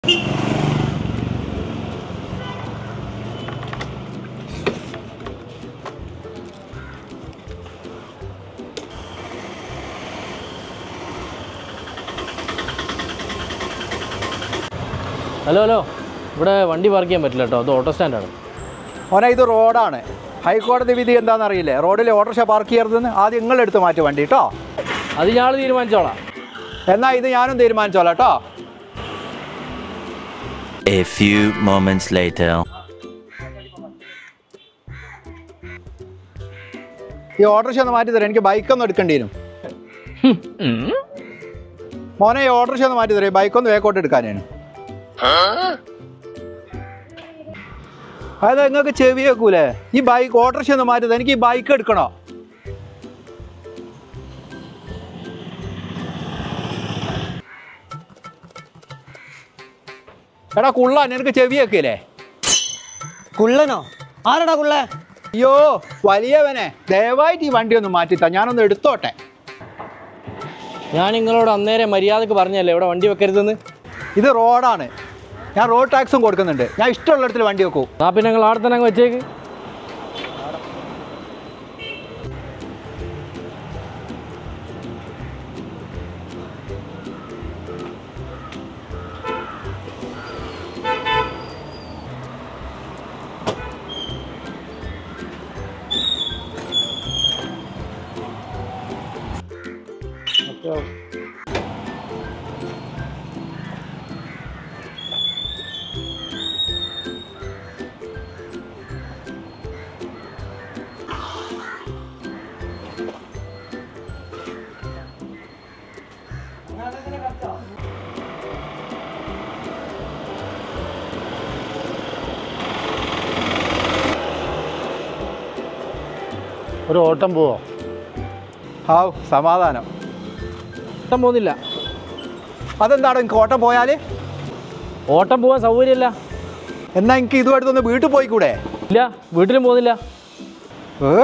Hello hello ഇവിടെ വണ്ടി park ചെയ്യാൻ പറ്റില്ല കേട്ടോ അത് ഓട്ടോ സ്റ്റാൻഡാണ് മോനെ ഇത് റോഡാണ് ഹൈക്കോടതി വിധി എന്താണെന്ന് അറിയില്ലേ റോഡിൽ ഓട്ടോറിക്ഷ പാർക്ക് ചെയ്യരുതെന്ന് ആദ്യം നിങ്ങളെടുത്ത് മാറ്റി വണ്ടി കേട്ടോ അത് ഞാൾ തീരുമാനിച്ചോളാം എന്നാൽ ഇത് ഞാനും തീരുമാനിച്ചോളാം കേട്ടോ A few moments later. ഈ ഓട്ടോറിക്ഷ ഒന്ന് മാറ്റി തരാം എനിക്ക് ബൈക്കൊന്നും എടുക്കേണ്ടി വരും മോനെ ഈ ഓട്ടോറിക്ഷ ഒന്ന് മാറ്റി തരാം ബൈക്കൊന്ന് വേക്കോട്ട് എടുക്കാനാണ് അതായത് നിങ്ങൾക്ക് ചെവി വെക്കൂലേ ഈ ബൈക്ക് ഓട്ടോറിക്ഷ ഒന്ന് മാറ്റി തരാം എനിക്ക് ഈ ബൈക്ക് എടുക്കണോ എടാ കുള്ള നിനക്ക് ചെവി വെക്കില്ലേ കുള്ളനോ ആരടാ കുള്ള അയ്യോ വലിയവനെ ദയവായിട്ട് ഈ വണ്ടി ഒന്ന് മാറ്റിത്താ ഞാനൊന്ന് എടുത്തോട്ടെ ഞാൻ നിങ്ങളോട് അന്നേരം മര്യാദക്ക് പറഞ്ഞല്ലേ ഇവിടെ വണ്ടി വെക്കരുതെന്ന് ഇത് റോഡാണ് ഞാൻ റോഡ് ടാക്സും കൊടുക്കുന്നുണ്ട് ഞാൻ ഇഷ്ടമുള്ളിടത്തിൽ വണ്ടി വെക്കൂ ആ പിന്നെ നിങ്ങൾ അവിടെ തന്നെ അങ്ങ് വെച്ചേക്ക് ഒരു ഓട്ടം പോവോ ഹാവ് സമാധാനം ഓട്ടം പോകുന്നില്ല അതെന്താണ് എനിക്ക് ഓട്ടം പോയാൽ ഓട്ടം പോകാൻ സൗകര്യമില്ല എന്നാ എനിക്ക് ഇതുമായിട്ടൊന്ന് വീട്ടിൽ പോയിക്കൂടെ ഇല്ല വീട്ടിലും പോകുന്നില്ല ഏ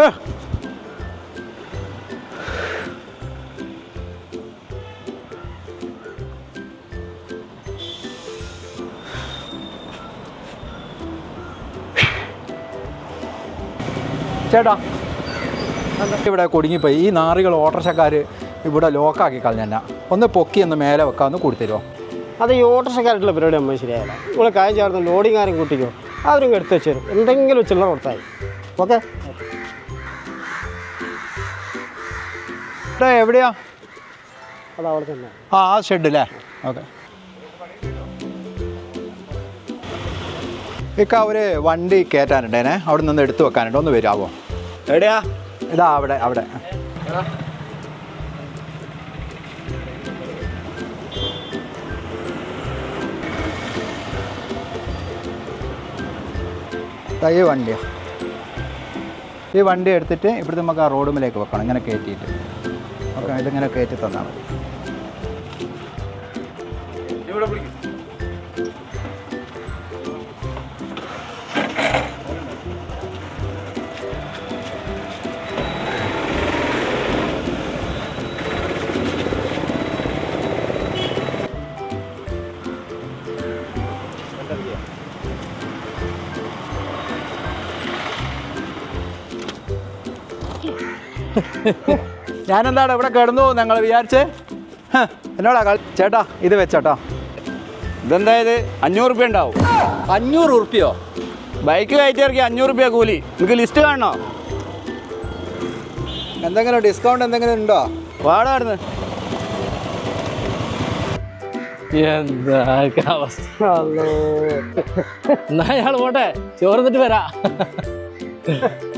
ചേട്ടാ ഇവിടെ കുടുങ്ങിപ്പോയി ഈ നാറികൾ ഓട്ടർഷക്കാർ ഇവിടെ ലോക്കാക്കി കളഞ്ഞ ഒന്ന് പൊക്കി ഒന്ന് മേലെ വെക്കാമെന്ന് കൊടുത്തരുമോ അത് ഈ ഓട്ടോറിക്ഷക്കാരായിട്ടുള്ള പരിപാടി നമ്മൾ ശരിയായില്ല ഇവിടെ കാര്യം ചേർന്ന് ലോഡിങ് ആരും കൂട്ടിക്കോ അവരും എടുത്ത് വെച്ച് തരും എന്തെങ്കിലും ചില്ലറ കൊടുത്താൽ ഓക്കെ ചേട്ടാ എവിടെയാ അത് അവിടെ തന്നെ ആ ആ ഷെഡ് അല്ലേ ഓക്കെ ഇക്ക ഒരു വണ്ടി കയറ്റാനുണ്ടേനെ അവിടെ നിന്ന് എടുത്തു വെക്കാനുണ്ട് ഒന്ന് വരാമോ എവിടെയാ ഇതാ അവിടെ അവിടെ ദാ ഈ വണ്ടിയാ ഈ വണ്ടി എടുത്തിട്ട് ഇവിടുത്തെ നമുക്ക് ആ റോഡുമിലേക്ക് വെക്കണം ഇങ്ങനെ കയറ്റിയിട്ട് ഓക്കെ ഇതിങ്ങനെ കയറ്റി തന്നാൽ മതി ഞാനെന്താണ് ഇവിടെ കിടന്നു ഞങ്ങൾ വിചാരിച്ചേ ഹ, എന്നോടാ കളി ചേട്ടാ ഇത് വെച്ചോട്ടോ ഇതെന്തായത് അഞ്ഞൂറ് റുപ്യ ഉണ്ടാവും അഞ്ഞൂറ് ഉറുപ്പിയോ ബൈക്ക് കയറ്റി ഇറക്കി അഞ്ഞൂറ് റുപ്യ കൂലി നിങ്ങൾക്ക് ലിസ്റ്റ് കാണണോ എന്തെങ്കിലും ഡിസ്കൗണ്ട് എന്തെങ്കിലും ഉണ്ടോ വാടാ അവിടുന്ന് എന്താ അവസ്ഥ എന്നാ അയാൾ പോട്ടെ ചോർന്നിട്ട് വരാ